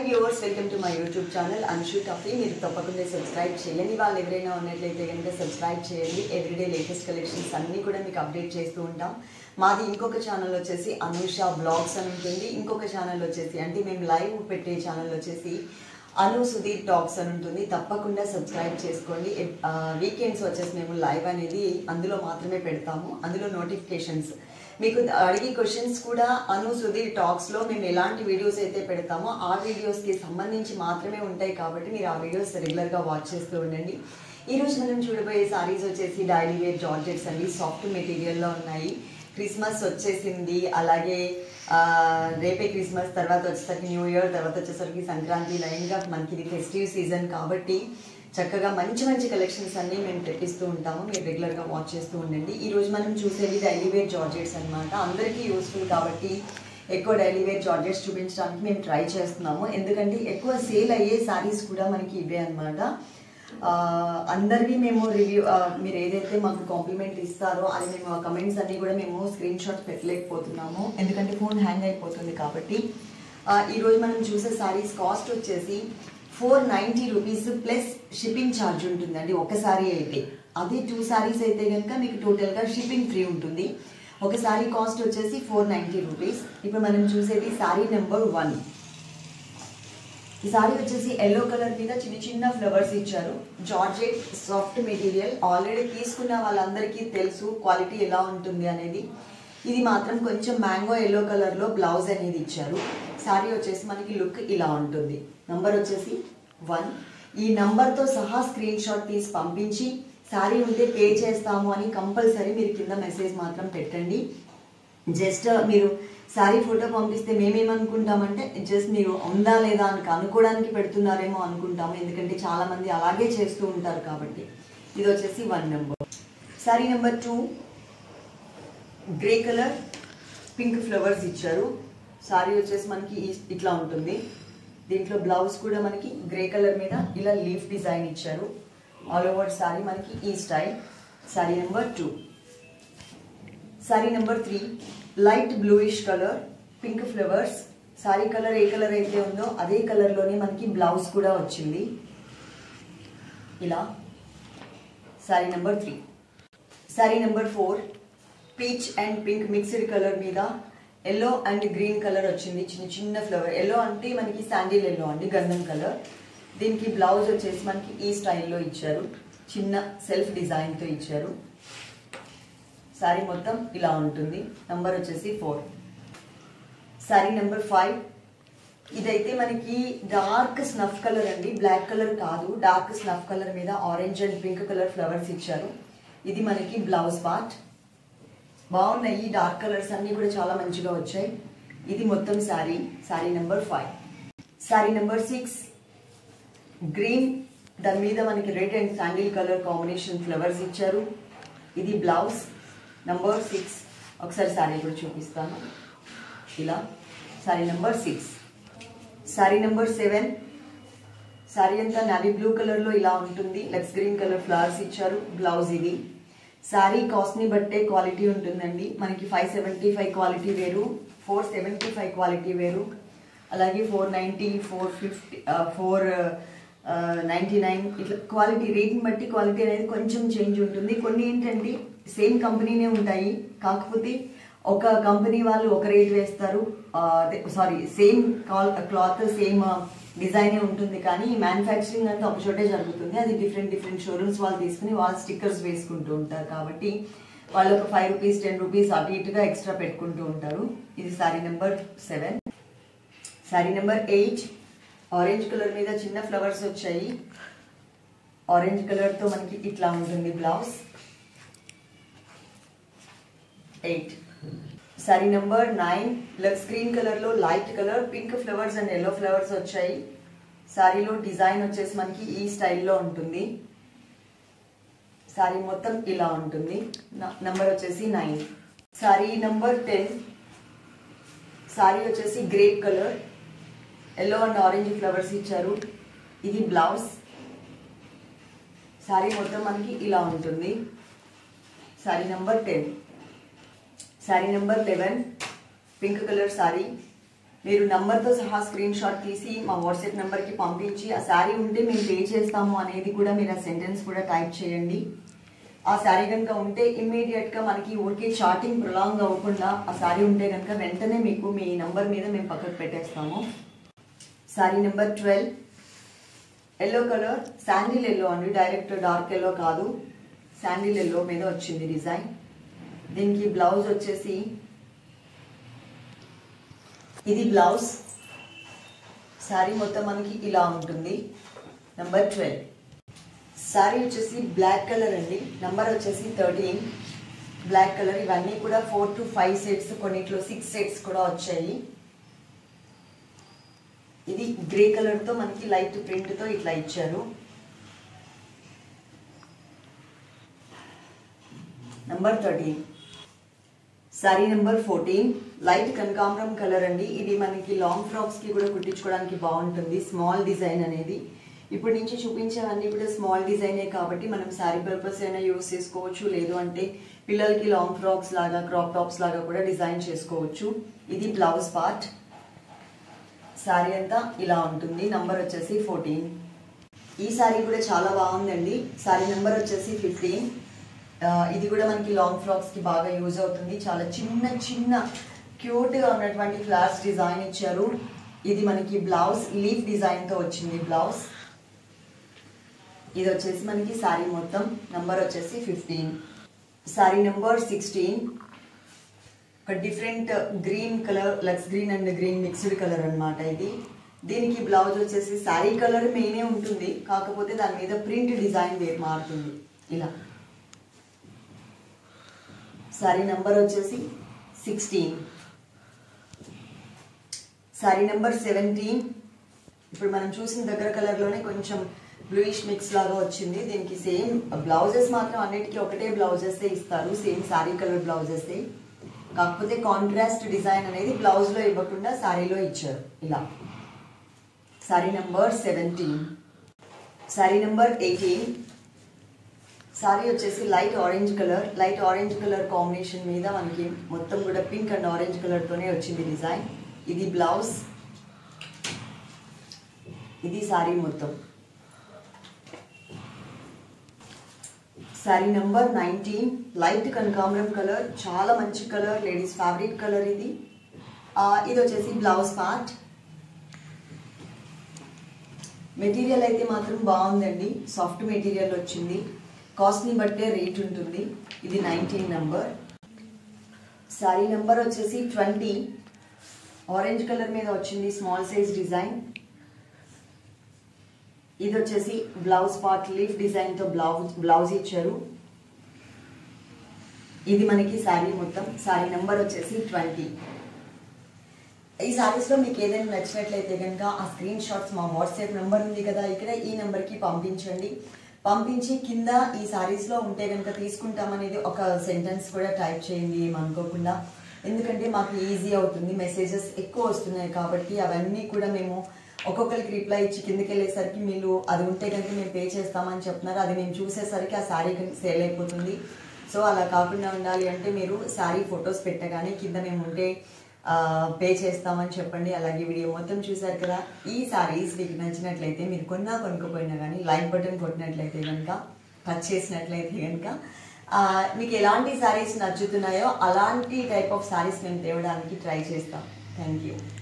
viewers welcome to my YouTube channel Anshu Taffy మీరు తప్పకుండా subscribe చేయండి వాళ్ళు ఎవరైనా ఉన్నట్లయితే కనుక సబ్స్క్రైబ్ చేయండి ఎవ్రీడే లేటెస్ట్ కలెక్షన్స్ అన్నీ కూడా మీకు అప్డేట్ చేస్తూ ఉంటాం మాది ఇంకొక ఛానల్ వచ్చేసి అనూష బ్లాగ్స్ అని ఉంటుంది ఇంకొక ఛానల్ వచ్చేసి అంటే మేము లైవ్ పెట్టే ఛానల్ వచ్చేసి అను సుధీర్ టాక్స్ అని ఉంటుంది తప్పకుండా సబ్స్క్రైబ్ చేసుకోండి వీకెండ్స్ వచ్చేసి మేము లైవ్ అనేది అందులో మాత్రమే పెడతాము అందులో నోటిఫికేషన్స్ మీకు అడిగే క్వశ్చన్స్ కూడా అను సుధీర్ టాక్స్ లో మేము ఎలాంటి వీడియోస్ అయితే పెడతామో ఆ వీడియోస్ కి సంబంధించి మాత్రమే ఉంటాయి కాబట్టి మీరు ఆ వీడియోస్ రెగ్యులర్ గా వాచ్ చేస్తూ ఉండండి ఈ రోజు మనం చూడబోయే సారీస్ వచ్చేసి డైలీ వేర్ జార్జెట్స్ అండి సాఫ్ట్ మెటీరియల్ లో ఉన్నాయి క్రిస్మస్ వచ్చేసింది అలాగే ఆ, రేపే క్రిస్మస్ తర్వాత వచ్చేసరికి న్యూ ఇయర్ తర్వాత వచ్చేసరికి సంక్రాంతి లైన్గా మనకి ఇది ఫెస్టివ్ సీజన్ కాబట్టి చక్కగా మంచి మంచి కలెక్షన్స్ అన్ని మేము తెప్పిస్తూ ఉంటాము మీరు రెగ్యులర్గా వాచ్ చేస్తూ ఉండండి ఈ రోజు మనం చూసేది డైలీ వేర్ జార్జెట్స్ అన్నమాట అందరికీ యూస్ఫుల్ కాబట్టి ఎక్కువ డైలీ వేర్ జార్జెట్స్ చూపించడానికి మేము ట్రై చేస్తున్నాము ఎందుకంటే ఎక్కువ సేల్ అయ్యే సారీస్ కూడా మనకి ఇవే అన్నమాట ఆ, అందరివి మేము రివ్యూ ఆ, మీరు ఏదైతే మాకు కాంప్లిమెంట్ ఇస్తారో అది మేము ఆ కమెంట్స్ అన్ని కూడా మేము స్క్రీన్ షాట్ పెట్టలేకపోతున్నాము ఎందుకంటే ఫోన్ హ్యాంగ్ అయిపోతుంది కాబట్టి ఆ, ఈ రోజు మనం చూసే సారీస్ కాస్ట్ వచ్చేసి four ninety rupees plus shipping charge ఉంటుందండి ఒక సారీ అయితే అదే టూ సారీస్ అయితే కనుక మీకు టోటల్గా షిప్పింగ్ ఫ్రీ ఉంటుంది ఒక సారీ కాస్ట్ వచ్చేసి ఫోర్ నైంటీ రూపీస్ ఇప్పుడు మనం చూసేది సారీ నెంబర్ వన్ ఈ సారీ వచ్చేసి ఎల్లో కలర్ మీద చిన్న చిన్న ఫ్లవర్స్ ఇచ్చారు జార్జెట్ సాఫ్ట్ మెటీరియల్ ఆల్రెడీ తీసుకున్న వాళ్ళందరికీ తెలుసు క్వాలిటీ ఎలా ఉంటుంది అనేది ఇది మాత్రం కొంచెం మ్యాంగో ఎల్లో కలర్ లో బ్లౌజ్ అనేది ఇచ్చారు సారీ వచ్చేసి మనకి లుక్ ఇలా ఉంటుంది నంబర్ వచ్చేసి వన్ ఈ నంబర్ తో సహా స్క్రీన్ షాట్ తీసి పంపించి సారీ ఉంటే పే చేస్తాము అని కంపల్సరీ మీరు కింద మెసేజ్ మాత్రం పెట్టండి జస్ట్ మీరు శారీ ఫోటో పంపిస్తే మేమేమనుకుంటామంటే జస్ట్ మీరు ఉందా లేదా అని కనుక్కోవడానికి పెడుతున్నారేమో అనుకుంటాము ఎందుకంటే చాలా మంది అలాగే చేస్తూ ఉంటారు కాబట్టి ఇది వచ్చేసి one number sari number two grey colour pink flowers ఇచ్చారు సారీ వచ్చేసి మనకి ఈ- ఇట్లా ఉంటుంది దీంట్లో బ్లౌజ్ కూడా మనకి గ్రే కలర్ మీద ఇలా లీఫ్ డిజైన్ ఇచ్చారు ఆల్ ఓవర్ సారీ మనకి ఈ style sari number two sari number three light bluish colour pink flowers sari colour ఏ కలర్ అయితే ఉందో అదే కలర్లోనే మనకి బ్లౌజ్ కూడా వచ్చింది ఇలా sari number three sari number four peach and pink mixed colour మీద ఎల్లో అండ్ గ్రీన్ కలర్ వచ్చింది చిన్న చిన్న ఫ్లవర్ ఎల్లో అంటే మనకి శాండిల్ ఎల్లో అండి గంధం కలర్ దీనికి బ్లౌజ్ వచ్చేసి మనకి ఈ స్టైల్లో ఇచ్చారు చిన్న సెల్ఫ్ డిజైన్తో ఇచ్చారు శారీ మొత్తం ఇలా ఉంటుంది నంబర్ వచ్చేసి ఫోర్ శారీ నెంబర్ ఫైవ్ ఇదైతే మనకి డార్క్ స్నఫ్ కలర్ అండి బ్లాక్ కలర్ కాదు డార్క్ స్నఫ్ కలర్ మీద orange and pink colour flowers ఇచ్చారు ఇది మనకి బ్లౌజ్ పార్ట్ బాగున్నాయి ఈ డార్క్ కలర్స్ అన్ని కూడా చాలా మంచిగా వచ్చాయి ఇది మొత్తం sari sari number five sari number six green దాని మీద మనకి red and sandal colour combination flowers ఇచ్చారు ఇది బ్లౌజ్ నంబర్ సిక్స్ ఒకసారి శారీ కూడా చూపిస్తాను ఇలా sari number six sari number seven sari అంతా నావీ బ్లూ కలర్లో ఇలా ఉంటుంది లెక్స్ గ్రీన్ కలర్ ఫ్లవర్స్ ఇచ్చారు బ్లౌజ్ ఇది శారీ కాస్ట్ని బట్టే క్వాలిటీ ఉంటుందండి మనకి ఫైవ్ సెవెంటీ ఫైవ్ క్వాలిటీ వేరు ఫోర్ సెవెంటీ ఫైవ్ క్వాలిటీ వేరు అలాగే four ninety four fifty four ninety nine ఇట్లా క్వాలిటీ రేట్ని బట్టి క్వాలిటీ అనేది కొంచెం చేంజ్ ఉంటుంది కొన్ని ఏంటంటే సేమ్ కంపెనీనే ఉంటాయి కాకపోతే ఒక కంపెనీ వాళ్ళు ఒక రేట్ వేస్తారు సారీ సేమ్ క్లాత్ సేమ్ డిజైనే ఉంటుంది కానీ మ్యానుఫ్యాక్చరింగ్ అంతా ఒక చోటే జరుగుతుంది అది డిఫరెంట్ డిఫరెంట్ షోరూమ్స్ వాళ్ళు తీసుకుని వాళ్ళు స్టిక్కర్స్ వేసుకుంటూ ఉంటారు కాబట్టి వాళ్ళు ఒక ఫైవ్ రూపీస్ టెన్ రూపీస్ అటు ఇటుగా ఎక్స్ట్రా పెట్టుకుంటూ ఉంటారు ఇది sari number seven sari number eight orange colour మీద చిన్న ఫ్లవర్స్ వచ్చాయి ఆరెంజ్ కలర్ తో మనకి ఇట్లా ఉంటుంది blouse eight sari number nine లక్స్ గ్రీన్ కలర్ లో light colour pink flowers and yellow flowers వచ్చాయి సారీలో డిజైన్ వచ్చేసి మనకి ఈ స్టైల్లో ఉంటుంది సారీ మొత్తం ఇలా ఉంటుంది నంబర్ వచ్చేసి nine sari number ten sari వచ్చేసి grey colour yellow and orange flowers ఇచ్చారు ఇది బ్లౌజ్ సారీ మొత్తం మనకి ఇలా ఉంటుంది sari number ten sari number eleven pink colour sari మీరు నంబర్తో సహా స్క్రీన్ షాట్ తీసి మా వాట్సాప్ నెంబర్కి పంపించి ఆ శారీ ఉంటే మేము పే చేస్తాము అనేది కూడా మీరు ఆ సెంటెన్స్ కూడా టైప్ చేయండి ఆ శారీ కనుక ఉంటే ఇమ్మీడియట్గా మనకి ఊరికే చార్టింగ్ ప్రొలాంగ్ అవ్వకుండా ఆ శారీ ఉంటే కనుక వెంటనే మీకు మీ నంబర్ మీద మేము పక్కకు పెట్టేస్తాము sari number twelve yellow colour sandal yellow అండి డైరెక్ట్ డార్క్ ఎల్లో కాదు శాండిల్ ఎల్లో మీద వచ్చింది డిజైన్ దీనికి బ్లౌజ్ వచ్చేసి ఇది బ్లౌజ్ శారీ మొత్తం మనకి ఇలా ఉంటుంది నెంబర్ ట్వెల్వ్ శారీ వచ్చేసి బ్లాక్ కలర్ అండి నంబర్ వచ్చేసి థర్టీన్ బ్లాక్ కలర్ ఇవన్నీ కూడా ఫోర్ టు ఫైవ్ సెట్స్ కొన్నిట్లో సిక్స్ సెట్స్ కూడా వచ్చాయి ఇది గ్రే కలర్ తో మనకి లైట్ ప్రింట్ తో ఇట్లా ఇచ్చారు number thirteen sari number fourteen light కనకాంబరం కలర్ అండి ఇది మనకి లాంగ్ ఫ్రాక్స్ కి కూడా కుట్టించుకోవడానికి బాగుంటుంది స్మాల్ డిజైన్ అనేది ఇప్పటి నుంచి చూపించేవన్నీ కూడా స్మాల్ డిజైనే కాబట్టి మనం శారీ పర్పస్ అయినా యూస్ చేసుకోవచ్చు లేదు అంటే పిల్లలకి లాంగ్ ఫ్రాక్స్ లాగా క్రాప్ టాప్స్ లాగా కూడా డిజైన్ చేసుకోవచ్చు ఇది బ్లౌజ్ పార్ట్ శారీ అంతా ఇలా ఉంటుంది నంబర్ వచ్చేసి ఫోర్టీన్ ఈ శారీ కూడా చాలా బాగుందండి శారీ నెంబర్ వచ్చేసి ఫిఫ్టీన్ ఇది కూడా మనకి లాంగ్ ఫ్రాక్స్ కి బాగా యూజ్ అవుతుంది చాలా చిన్న చిన్న క్యూట్ గా ఉన్నటువంటి ఫ్లవర్స్ డిజైన్ ఇచ్చారు ఇది మనకి బ్లౌజ్ లీఫ్ డిజైన్ తో వచ్చింది బ్లౌజ్ ఇది వచ్చేసి మనకి శారీ మొత్తం నంబర్ వచ్చేసి ఫిఫ్టీన్ శారీ నెంబర్ సిక్స్టీన్ ఒక డిఫరెంట్ గ్రీన్ కలర్ లక్స్ green and green mixed colour అన్నమాట ఇది దీనికి బ్లౌజ్ వచ్చేసి శారీ కలర్ మెయినే ఉంటుంది కాకపోతే దాని మీద ప్రింట్ డిజైన్ వేరు మారుతుంది ఇలా శారీ నెంబర్ వచ్చేసి సిక్స్టీన్ శారీ నెంబర్ సెవెంటీన్ ఇప్పుడు మనం చూసిన దగ్గర కలర్లోనే కొంచెం బ్లూయిష్ మిక్స్ లాగా వచ్చింది దీనికి సేమ్ బ్లౌజెస్ మాత్రం అన్నిటికీ ఒకటే బ్లౌజెస్ ఇస్తారు సేమ్ శారీ కలర్ బ్లౌజెస్ కాకపోతే కాంట్రాస్ట్ డిజైన్ అనేది బ్లౌజ్లో ఇవ్వకుండా శారీలో ఇచ్చారు ఇలా sari number seventeen sari number eighteen sari వచ్చేసి light orange colour light orange colour combination మీద మనకి మొత్తం కూడా పింక్ అండ్ ఆరెంజ్ కలర్తోనే వచ్చింది డిజైన్ ఇది బ్లౌజ్ ఇది శారీ మొత్తం శారీ నెంబర్ నైన్టీన్ లైట్ కనకాంబరం కలర్ చాలా మంచి కలర్ లేడీస్ ఫేవరెట్ కలర్ ఇది ఆ, ఇది వచ్చేసి బ్లౌజ్ పార్ట్ మెటీరియల్ అయితే మాత్రం బాగుందండి సాఫ్ట్ మెటీరియల్ వచ్చింది కాస్ట్ని బట్టే రేట్ ఉంటుంది ఇది నైన్టీన్ నెంబర్ శారీ నెంబర్ వచ్చేసి ట్వంటీ ఆరెంజ్ కలర్ మీద వచ్చింది స్మాల్ సైజ్ డిజైన్ ఇది వచ్చేసి బ్లౌజ్ పార్ట్ లీఫ్ డిజైన్ తో బ్లౌజ్ బ్లౌజ్ ఇచ్చారు ఇది మనకి శారీ మొత్తం శారీ నెంబర్ వచ్చేసి ట్వంటీ ఈ సారీస్ లో మీకు ఏదైనా నచ్చినట్లయితే కనుక ఆ స్క్రీన్ షాట్స్ మా వాట్సాప్ నెంబర్ ఉంది కదా ఇక్కడ ఈ నెంబర్ కి పంపించండి పంపించి కింద ఈ సారీస్ లో ఉంటే కనుక తీసుకుంటామనేది ఒక సెంటెన్స్ కూడా టైప్ చేయండి ఏమనుకోకుండా ఎందుకంటే మాకు ఈజీ అవుతుంది మెసేజెస్ ఎక్కువ వస్తున్నాయి కాబట్టి అవన్నీ కూడా మేము ఒక్కొక్కరికి రిప్లై ఇచ్చి కిందకి వెళ్ళేసరికి మీరు అది ఉంటే కనుక మేము పే చేస్తామని చెప్తున్నారు అది మేము చూసేసరికి ఆ శారీ సేల్ అయిపోతుంది సో అలా కాకుండా ఉండాలి అంటే మీరు శారీ ఫొటోస్ పెట్టగానే కింద మేము ఉంటే పే చేస్తామని చెప్పండి అలాగే వీడియో మొత్తం చూసారు కదా ఈ సారీస్ మీకు నచ్చినట్లయితే మీరు కొన్నా కొనుక్కపోయినా కానీ లైక్ బటన్ కొట్టినట్లయితే కనుక టచ్ చేసినట్లయితే కనుక మీకు ఎలాంటి సారీస్ నచ్చుతున్నాయో అలాంటి టైప్ ఆఫ్ సారీస్ మేము తేవడానికి ట్రై చేస్తాం థ్యాంక్ యూ